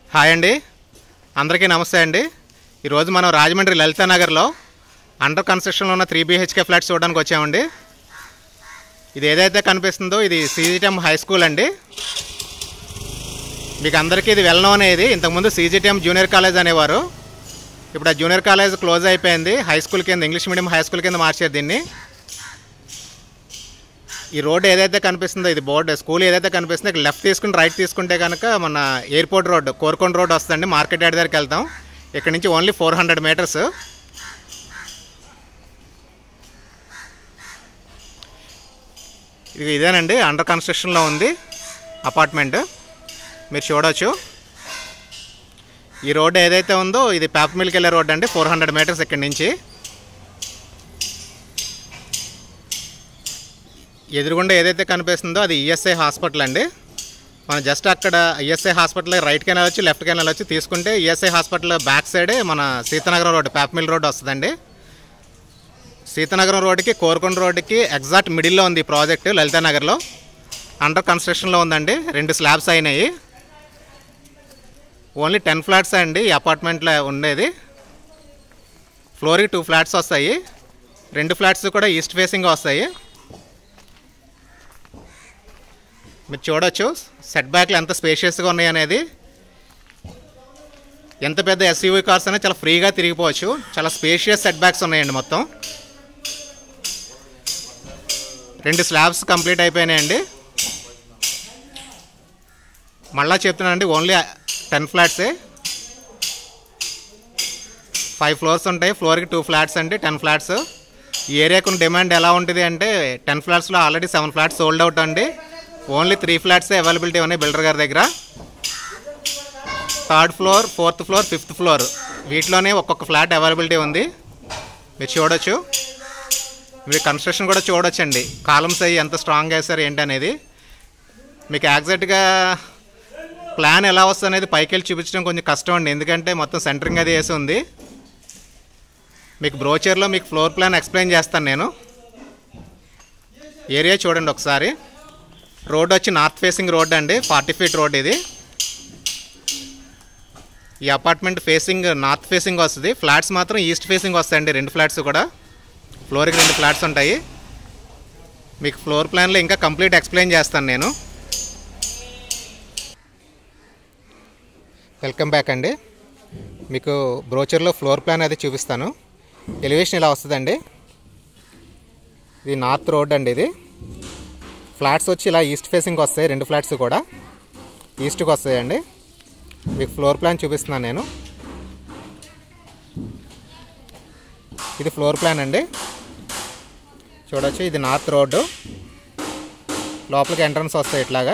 hi అండి అందరికీ నమస్తే అండి ఈరోజు మనం రాజమండ్రి లలితా నగర్లో అండర్ కన్స్ట్రక్షన్లో ఉన్న త్రీ బీహెచ్కే ఫ్లాట్స్ చూడడానికి వచ్చామండి ఇది ఏదైతే కనిపిస్తుందో ఇది సీజీటీఎం హై స్కూల్ అండి మీకు అందరికీ ఇది వెల్ నోన్ ఇది ఇంతకుముందు సీజీటీఎం జూనియర్ కాలేజ్ అనేవారు ఇప్పుడు ఆ జూనియర్ కాలేజ్ క్లోజ్ అయిపోయింది హై స్కూల్ కింద ఇంగ్లీష్ మీడియం హై స్కూల్ కింద మార్చారు దీన్ని ఈ రోడ్ ఏదైతే కనిపిస్తుందో ఇది బోర్డు స్కూల్ ఏదైతే కనిపిస్తుందో ఇక్కడ లెఫ్ట్ తీసుకుని రైట్ తీసుకుంటే కనుక మన ఎయిర్పోర్ట్ రోడ్ కోరుకొండ రోడ్ వస్తుందండి మార్కెట్ యార్డ్ దగ్గరికి వెళ్తాం ఇక్కడ నుంచి ఓన్లీ ఫోర్ హండ్రెడ్ మీటర్స్ ఇది ఇదేనండి అండర్ కన్స్ట్రక్షన్లో ఉంది అపార్ట్మెంట్ మీరు చూడవచ్చు ఈ రోడ్ ఏదైతే ఉందో ఇది పేపర్ మిల్కి వెళ్ళే రోడ్ అండి ఫోర్ హండ్రెడ్ మీటర్స్ ఇక్కడి నుంచి ఎదురుగుండా ఏదైతే కనిపిస్తుందో అది ఈఎస్ఐ హాస్పిటల్ అండి మనం జస్ట్ అక్కడ ఈఎస్ఐ హాస్పిటల్ రైట్కి వెళ్ళవచ్చు లెఫ్ట్కి వెళ్ళవచ్చు తీసుకుంటే ఈఎస్ఐ హాస్పిటల్ బ్యాక్ సైడే మన సీతానగరం రోడ్ పేపమిల్ రోడ్ వస్తుందండి సీతానగరం రోడ్డుకి కోరుకొండ రోడ్డుకి ఎగ్జాక్ట్ మిడిల్లో ఉంది ఈ ప్రాజెక్ట్ లలితానగర్లో అండర్ కన్స్ట్రక్షన్లో ఉందండి రెండు స్లాబ్స్ అయినాయి ఓన్లీ టెన్ ఫ్లాట్స్ అండి ఈ అపార్ట్మెంట్లో ఉండేది ఫ్లోర్కి టూ ఫ్లాట్స్ వస్తాయి రెండు ఫ్లాట్స్ కూడా ఈస్ట్ ఫేసింగ్ వస్తాయి మీరు చూడొచ్చు సెట్ బ్యాక్లు ఎంత స్పేషియస్గా ఉన్నాయి అనేది ఎంత పెద్ద ఎస్యూవీ కార్స్ అయినా చాలా ఫ్రీగా తిరిగిపోవచ్చు చాలా స్పేషియస్ సెట్ బ్యాక్స్ ఉన్నాయండి మొత్తం రెండు స్లాబ్స్ కంప్లీట్ అయిపోయినాయండి మళ్ళా చెప్తున్నానండి ఓన్లీ టెన్ ఫ్లాట్సే ఫైవ్ ఫ్లోర్స్ ఉంటాయి ఫ్లోర్కి టూ ఫ్లాట్స్ అండి టెన్ ఫ్లాట్స్ ఈ ఏరియాకు డిమాండ్ ఎలా ఉంటుంది అంటే టెన్ ఫ్లాట్స్లో already seven flats sold out అండి ఓన్లీ త్రీ ఫ్లాట్సే అవైలబిలిటీ ఉన్నాయి బిల్డర్ గారి దగ్గర third floor fourth floor fifth floor వీటిలోనే ఒక్కొక్క ఫ్లాట్ అవైలబిలిటీ ఉంది మీరు చూడొచ్చు మీరు కన్స్ట్రక్షన్ కూడా చూడొచ్చండి కాలమ్స్ అయ్యి ఎంత స్ట్రాంగ్ వేస్తారు ఏంటి అనేది మీకు యాక్సాక్ట్గా ప్లాన్ ఎలా వస్తుంది అనేది పైకి వెళ్ళి చూపించడం కొంచెం కష్టం అండి ఎందుకంటే మొత్తం సెంటరింగ్ అది వేసి ఉంది మీకు బ్రోచర్లో మీకు ఫ్లోర్ ప్లాన్ ఎక్స్ప్లెయిన్ చేస్తాను నేను ఏరియా చూడండి ఒకసారి రోడ్ వచ్చి నార్త్ ఫేసింగ్ రోడ్ అండి ఫార్టీ ఫీట్ రోడ్ ఇది ఈ అపార్ట్మెంట్ ఫేసింగ్ నార్త్ ఫేసింగ్ వస్తుంది ఫ్లాట్స్ మాత్రం ఈస్ట్ ఫేసింగ్ వస్తాయండి రెండు ఫ్లాట్స్ కూడా ఫ్లోర్కి రెండు ఫ్లాట్స్ ఉంటాయి మీకు ఫ్లోర్ ప్లాన్లో ఇంకా కంప్లీట్ ఎక్స్ప్లెయిన్ చేస్తాను నేను వెల్కమ్ బ్యాక్ అండి మీకు బ్రోచర్లో ఫ్లోర్ ప్లాన్ అది చూపిస్తాను ఎలివేషన్ ఇలా వస్తుందండి ఇది నార్త్ రోడ్ అండి ఇది ఫ్లాట్స్ వచ్చి ఇలా ఈస్ట్ ఫేసింగ్ వస్తాయి రెండు ఫ్లాట్స్ కూడా ఈస్ట్కి వస్తాయండి మీకు ఫ్లోర్ ప్లాన్ చూపిస్తున్నాను నేను ఇది ఫ్లోర్ ప్లాన్ అండి చూడొచ్చు ఇది నార్త్ రోడ్డు లోపలికి ఎంట్రన్స్ వస్తాయి ఇట్లాగా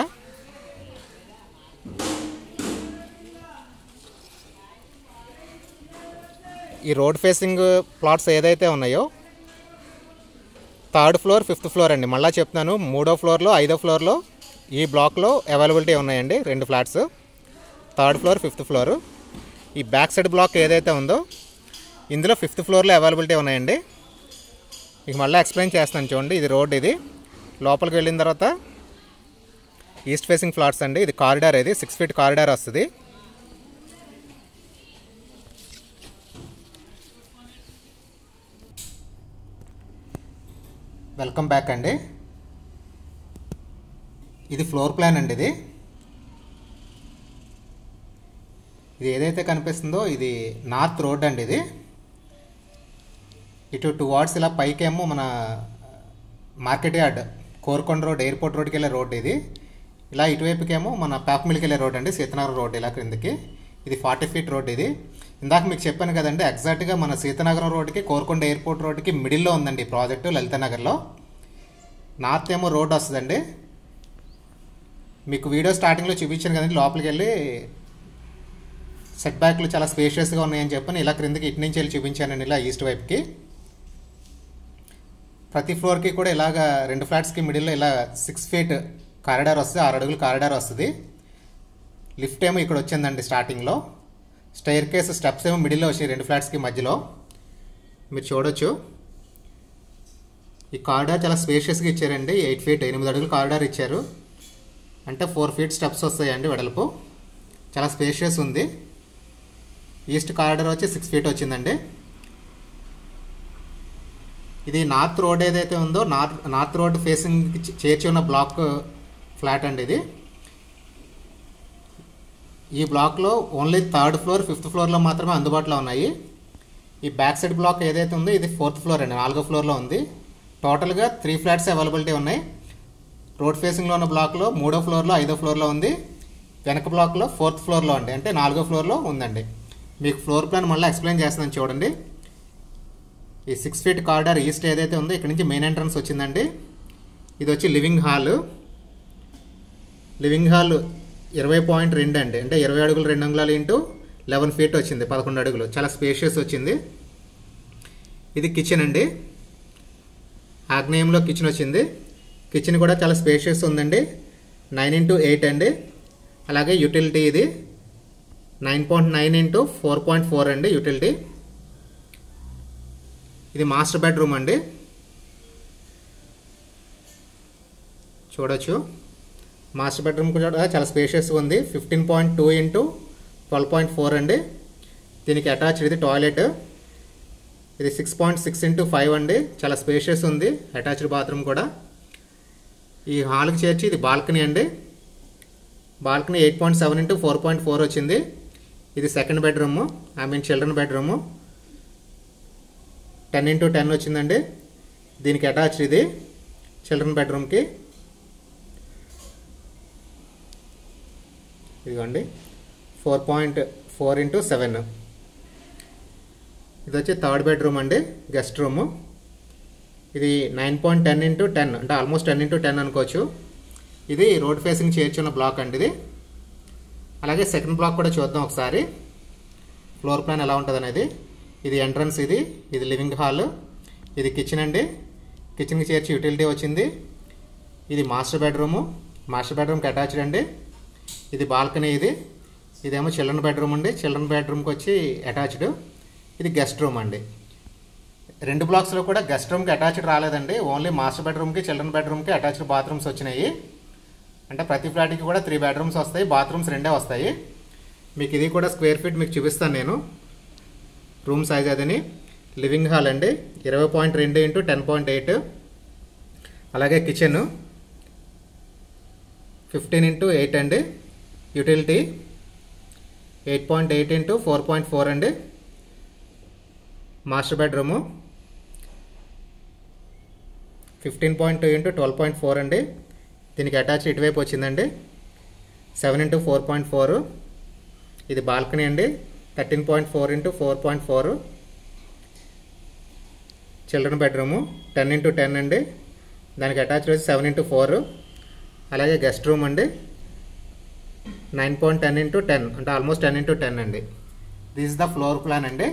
ఈ రోడ్ ఫేసింగ్ ప్లాట్స్ ఏదైతే ఉన్నాయో థర్డ్ ఫ్లోర్ ఫిఫ్త్ ఫ్లోర్ అండి మళ్ళీ చెప్తున్నాను మూడో ఫ్లోర్లో ఐదో ఫ్లోర్లో ఈ బ్లాక్లో అవైలబిలిటీ ఉన్నాయండి రెండు flats third floor fifth floor ఈ బ్యాక్ సైడ్ బ్లాక్ ఏదైతే ఉందో ఇందులో ఫిఫ్త్ ఫ్లోర్లో అవైలబిలిటీ ఉన్నాయండి మీకు మళ్ళీ ఎక్స్ప్లెయిన్ చేస్తాను చూడండి ఇది రోడ్ ఇది లోపలికి వెళ్ళిన తర్వాత ఈస్ట్ ఫేసింగ్ ఫ్లాట్స్ అండి ఇది కారిడార్ ఇది సిక్స్ ఫీట్ కారిడార్ వస్తుంది వెల్కమ్ బ్యాక్ అండి ఇది ఫ్లోర్ ప్లాన్ అండి ఇది ఇది ఏదైతే కనిపిస్తుందో ఇది నార్త్ రోడ్ అండి ఇది ఇటు టూ వార్డ్స్ ఇలా పైకేమో మన market yard Korukonda road airport రోడ్కి వెళ్ళే రోడ్ ఇది ఇలా ఇటువైపుకేమో మన పేపమిల్కి వెళ్ళే రోడ్ అండి సీతనగరం రోడ్ ఇలా క్రిందకి ఇది ఫార్టీ ఫీట్ రోడ్ ఇది ఇందాక మీకు చెప్పాను కదండి ఎగ్జాక్ట్గా మన సీతనగరం రోడ్కి కోరుకొండ ఎయిర్పోర్ట్ రోడ్కి మిడిల్లో ఉందండి ఈ ప్రాజెక్టు లలితనగర్లో నార్త్ ఏమో రోడ్ వస్తుందండి మీకు వీడియో స్టార్టింగ్లో చూపించాను కదండి లోపలికి వెళ్ళి సెట్ బ్యాక్లు చాలా స్పేషియస్గా ఉన్నాయని చెప్పని ఇలా క్రిందకి ఇటు నుంచి వెళ్ళి చూపించానండి ఇలా ఈస్ట్ వైపుకి ప్రతి ఫ్లోర్కి కూడా ఇలాగ రెండు ఫ్లాట్స్కి మిడిల్లో ఇలా సిక్స్ ఫీట్ కారిడార్ వస్తుంది ఆరు అడుగులు కారిడార్ వస్తుంది లిఫ్ట్ ఏమో ఇక్కడ వచ్చిందండి స్టార్టింగ్లో స్టైర్ కేస్ స్టెప్స్ ఏమో మిడిల్లో వచ్చాయి రెండు ఫ్లాట్స్కి మధ్యలో మీరు చూడొచ్చు ఈ కారిడార్ చాలా స్పేషియస్గా ఇచ్చారండి ఎయిట్ ఫీట్ ఎనిమిది అడుగులు కారిడార్ ఇచ్చారు అంటే ఫోర్ ఫీట్ స్టెప్స్ వస్తాయండి వెడల్పు చాలా స్పేషియస్ ఉంది ఈస్ట్ కారిడర్ వచ్చి సిక్స్ ఫీట్ వచ్చిందండి ఇది నార్త్ రోడ్ ఏదైతే ఉందో నార్త్ నార్త్ రోడ్ ఫేసింగ్ చేర్చి ఉన్న బ్లాక్ ఫ్లాట్ అండి ఇది ఈ బ్లాక్లో ఓన్లీ థర్డ్ ఫ్లోర్ ఫిఫ్త్ ఫ్లోర్లో మాత్రమే అందుబాటులో ఉన్నాయి ఈ బ్యాక్ సైడ్ బ్లాక్ ఏదైతే ఉందో ఇది ఫోర్త్ ఫ్లోర్ అండి నాలుగో ఫ్లోర్లో ఉంది టోటల్గా త్రీ ఫ్లాట్స్ అవైలబిలిటీ ఉన్నాయి రోడ్ ఫేసింగ్లో ఉన్న బ్లాక్లో మూడో ఫ్లోర్లో ఐదో ఫ్లోర్లో ఉంది వెనక బ్లాక్లో ఫోర్త్ ఫ్లోర్లో అండి అంటే నాలుగో ఫ్లోర్లో ఉందండి మీకు ఫ్లోర్ ప్లాన్ మళ్ళీ ఎక్స్ప్లెయిన్ చేస్తున్నాను చూడండి ఈ సిక్స్ ఫీట్ కార్డర్ ఈస్ట్ ఏదైతే ఉందో ఇక్కడ నుంచి మెయిన్ ఎంట్రన్స్ వచ్చిందండి ఇది వచ్చి లివింగ్ హాల్ లివింగ్ హాల్ ఇరవై పాయింట్ రెండు అండి అంటే ఇరవై అడుగులు రెండు అంగుళాలు ఇంటూ లెవెన్ ఫీట్ వచ్చింది పదకొండు అడుగులు చాలా స్పేషియస్ వచ్చింది ఇది కిచెన్ అండి ఆగ్నేయంలో కిచెన్ వచ్చింది కిచెన్ కూడా చాలా స్పేషియస్ ఉందండి నైన్ ఇంటూ ఎయిట్ అండి అలాగే యూటిలిటీ ఇది nine point nine into four point four అండి యూటిలిటీ ఇది మాస్టర్ బెడ్రూమ్ అండి చూడొచ్చు మాస్టర్ బెడ్రూమ్ కూడా చాలా స్పేషియస్గా ఉంది fifteen point two into twelve point four అండి దీనికి అటాచ్డ్ ఇది టాయిలెట్ ఇది six point six into five అండి చాలా స్పేషియస్ ఉంది అటాచ్డ్ బాత్రూమ్ కూడా ఈ హాల్కి చేర్చి ఇది బాల్కనీ అండి balcony eight point seven into four point four వచ్చింది ఇది second bedroom I mean children bedroom ten into ten వచ్చిందండి దీనికి అటాచ్డ్ ఇది చిల్డ్రన్ బెడ్రూమ్కి ఇదిగోండి four point four into seven ఇది వచ్చి థర్డ్ బెడ్రూమ్ అండి గెస్ట్ రూము ఇది nine point ten into ten అంటే ఆల్మోస్ట్ టెన్ ఇంటూ టెన్ అనుకోవచ్చు ఇది రోడ్ ఫేసింగ్ చేర్చున్న బ్లాక్ అండి ఇది అలాగే సెకండ్ బ్లాక్ కూడా చూద్దాం ఒకసారి ఫ్లోర్ ప్లాన్ ఎలా ఉంటుంది అనేది ఇది ఎంట్రన్స్ ఇది ఇది లివింగ్ హాల్ ఇది కిచెన్ అండి కిచెన్కి చేర్చి యూటిలిటీ వచ్చింది ఇది మాస్టర్ బెడ్రూము మాస్టర్ బెడ్రూమ్కి అటాచ్డ్ అండి ఇది బాల్కనీ ఇది ఇదేమో చిల్డ్రన్ బెడ్రూమ్ అండి చిల్డ్రన్ బెడ్రూమ్కి వచ్చి అటాచ్డ్ ఇది గెస్ట్ రూమ్ అండి రెండు బ్లాక్స్లో కూడా గెస్ట్ రూమ్కి అటాచ్డ్ రాలేదండి ఓన్లీ మాస్టర్ బెడ్రూమ్కి చిల్డ్రన్ బెడ్రూమ్కి అటాచ్డ్ బాత్రూమ్స్ వచ్చినాయి అంటే ప్రతి ఫ్లాట్కి కూడా త్రీ బెడ్రూమ్స్ వస్తాయి బాత్రూమ్స్ రెండే వస్తాయి మీకు ఇది కూడా స్క్వేర్ ఫీట్ మీకు చూపిస్తాను నేను రూమ్ సైజ్ అదని లివింగ్ హాల్ అండి ఇరవై పాయింట్ రెండు ఇంటూ టెన్ పాయింట్ ఎయిట్ అలాగే కిచెన్ ఫిఫ్టీన్ ఇంటూ ఎయిట్ అండి utility eight point eight into four point four అండి master bedroom fifteen point two into twelve point four అండి దీనికి అటాచ్ ఇటువైపు వచ్చిందండి seven into four point four ఇది balcony అండి thirteen point four into four point four children bedroom ten into ten అండి దానికి attach వచ్చి సెవెన్ ఇంటూ ఫోర్ అలాగే గెస్ట్ రూమ్ అండి nine point ten into ten అంటే ఆల్మోస్ట్ టెన్ ఇంటూ టెన్ అండి this the floor plan అండి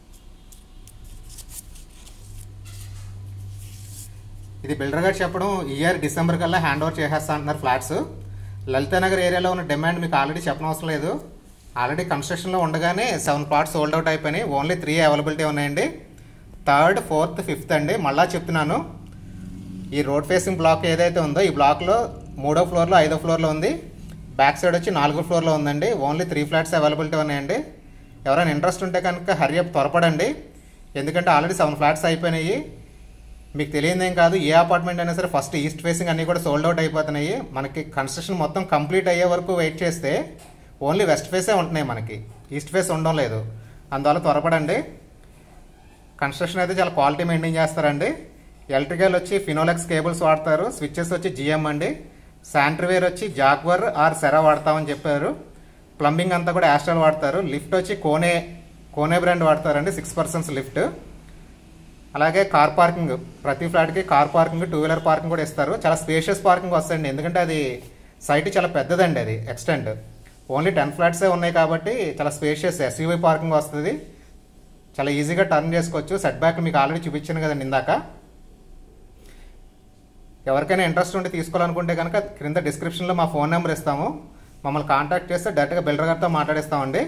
ఇది builder గారు చెప్పడం ఇయర్ డిసెంబర్ కల్లా హ్యాండ్ ఓవర్ చేసేస్తా అంటున్నారు ఫ్లాట్స్ లలితానగర్ ఏరియాలో ఉన్న డిమాండ్ మీకు ఆల్రెడీ చెప్పనవసరం లేదు ఆల్రెడీ కన్స్ట్రక్షన్లో ఉండగానే సెవెన్ ప్లాట్స్ సోల్డ్ అవుట్ అయిపోయినాయి ఓన్లీ త్రీ అవైలబిలిటీ ఉన్నాయండి థర్డ్ ఫోర్త్ ఫిఫ్త్ అండి మళ్ళా చెప్తున్నాను ఈ రోడ్ ఫేసింగ్ బ్లాక్ ఏదైతే ఉందో ఈ బ్లాక్లో మూడో ఫ్లోర్లో ఐదో ఫ్లోర్లో ఉంది బ్యాక్ సైడ్ వచ్చి నాలుగో ఫ్లోర్లో ఉందండి ఓన్లీ త్రీ ఫ్లాట్స్ అవైలబిలిటీ ఉన్నాయండి ఎవరైనా ఇంట్రెస్ట్ ఉంటే కనుక హరియప్ త్వరపడండి ఎందుకంటే ఆల్రెడీ సెవెన్ ఫ్లాట్స్ అయిపోయినాయి మీకు తెలియదేం కాదు ఏ అపార్ట్మెంట్ అయినా సరే ఫస్ట్ ఈస్ట్ ఫేసింగ్ అన్నీ కూడా సోల్డ్ అవుట్ అయిపోతున్నాయి మనకి కన్స్ట్రక్షన్ మొత్తం కంప్లీట్ అయ్యే వరకు వెయిట్ చేస్తే ఓన్లీ వెస్ట్ ఫేసే ఉంటున్నాయి మనకి ఈస్ట్ ఫేస్ ఉండడం లేదు అందువల్ల త్వరపడండి కన్స్ట్రక్షన్ అయితే చాలా క్వాలిటీ మెయింటైన్ చేస్తారండి ఎలక్ట్రికల్ వచ్చి ఫినోలెక్స్ కేబుల్స్ వాడతారు స్విచ్చెస్ వచ్చి జిఎం అండి శానిటరీవేర్ వచ్చి జాక్వర్ ఆర్ సెరా వాడతామని చెప్పారు ప్లంబింగ్ అంతా కూడా యాస్ట్రల్ వాడతారు లిఫ్ట్ వచ్చి కోనే కోనే బ్రాండ్ వాడతారండి సిక్స్ పర్సన్స్ లిఫ్ట్ అలాగే కార్ పార్కింగ్ ప్రతి ఫ్లాట్కి car parking two wheeler parking కూడా ఇస్తారు చాలా స్పేషియస్ పార్కింగ్ వస్తాయండి ఎందుకంటే అది సైట్ చాలా పెద్దదండి అది ఎక్స్టెండ్ ఓన్లీ టెన్ ఫ్లాట్సే ఉన్నాయి కాబట్టి చాలా స్పేషియస్ ఎస్యూవీ పార్కింగ్ వస్తుంది చాలా ఈజీగా టర్న్ చేసుకోవచ్చు సెట్ బ్యాక్ మీకు ఆల్రెడీ చూపించాను కదండి ఇందాక ఎవరికైనా ఇంట్రెస్ట్ ఉండి తీసుకోవాలనుకుంటే కనుక క్రింద డిస్క్రిప్షన్లో మా ఫోన్ నెంబర్ ఇస్తాము మమ్మల్ని కాంటాక్ట్ చేస్తే డైరెక్ట్గా బిల్డర్ గారితో మాట్లాడిస్తామండి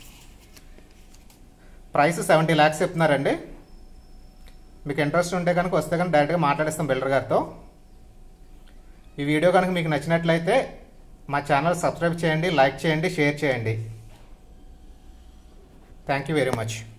ప్రైస్ సెవెంటీ ల్యాక్స్ చెప్తున్నారండి మీకు ఇంట్రెస్ట్ ఉంటే కనుక వస్తే కనుక డైరెక్ట్గా మాట్లాడిస్తాం బిల్డర్ గారితో ఈ వీడియో కనుక మీకు నచ్చినట్లయితే మా ఛానల్ సబ్స్క్రైబ్ చేయండి లైక్ చేయండి షేర్ చేయండి థ్యాంక్ యూ వెరీ మచ్